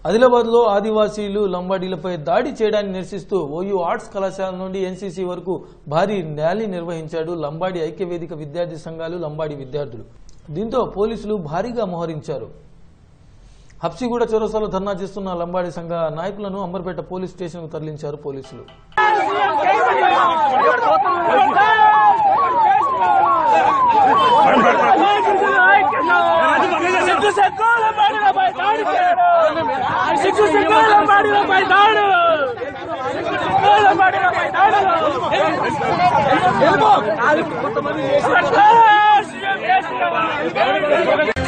ఆదిలాబాద్లో ఆదివాసీలు లంబాడీలపై దాడి చేయడాన్ని నిరసిస్తూ ఓయూ ఆర్ట్స్ కళాశాల నుండి ఎన్సీసీ వరకు భారీ ర్యాలీ నిర్వహించాడు లంబాడి ఐక్యవేదిక విద్యార్థి సంఘాలు లంబాడి విద్యార్థులు దీంతో పోలీసులు భారీగా మోహరించారు హప్సిగూడ చౌరస్తాలో ధర్నా చేస్తున్న లంబాడి సంఘ నాయకులను అంబర్పేట పోలీస్ స్టేషన్కు తరలించారు పోలీసులు సిగ్గు సిగ్గుల బాడిలపై దాడి చేయడం సిగ్గు సిగ్గుల బాడిలపై దాడు సిగ్గుల బాడిలపై దాడులు కొంతమంది